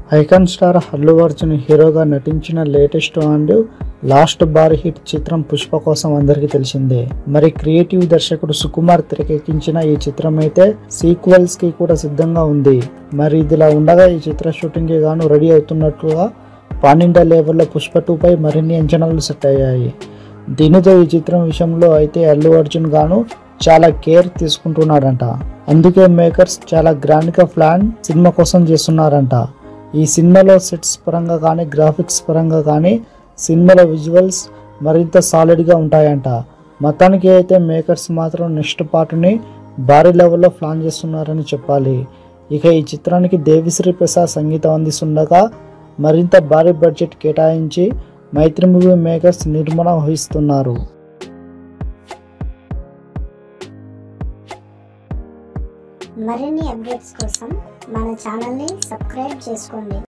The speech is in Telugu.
ఐకాన్ స్టార్ అల్లు అర్జున్ హీరోగా నటించిన లేటెస్ట్ అండ్ లాస్ట్ భారీ హిట్ చిత్రం పుష్ప కోసం అందరికీ తెలిసిందే మరి క్రియేటివ్ దర్శకుడు సుకుమార్ తెరకెక్కించిన ఈ చిత్రం అయితే సీక్వెల్స్ కి కూడా సిద్ధంగా ఉంది మరి ఇదిలా ఉండగా ఈ చిత్ర షూటింగ్ కి గాను రెడీ అవుతున్నట్లుగా పాన్ ఇండియా లెవెల్లో పుష్ప టూ పై మరిన్ని అంచనాలు సెట్ అయ్యాయి దీనితో ఈ చిత్రం విషయంలో అయితే అల్లు అర్జున్ గాను చాలా కేర్ తీసుకుంటున్నాడంట అందుకే మేకర్స్ చాలా గ్రాండ్ గా ప్లాన్ సినిమా కోసం చేస్తున్నారంట ఈ సినిమాలో సెట్స్ పరంగా కానీ గ్రాఫిక్స్ పరంగా కానీ సినిమాలో విజువల్స్ మరింత సాలిడ్గా ఉంటాయంట మొత్తానికి అయితే మేకర్స్ మాత్రం నెక్స్ట్ పార్ట్ని భారీ లెవెల్లో ప్లాన్ చేస్తున్నారని చెప్పాలి ఇక ఈ చిత్రానికి దేవిశ్రీ ప్రసాద్ సంగీతం అందిస్తుండగా మరింత భారీ బడ్జెట్ కేటాయించి మైత్రి మూవీ మేకర్స్ నిర్మాణం వహిస్తున్నారు మరిన్ని అప్డేట్స్ కోసం మన ఛానల్ని సబ్స్క్రైబ్ చేసుకోండి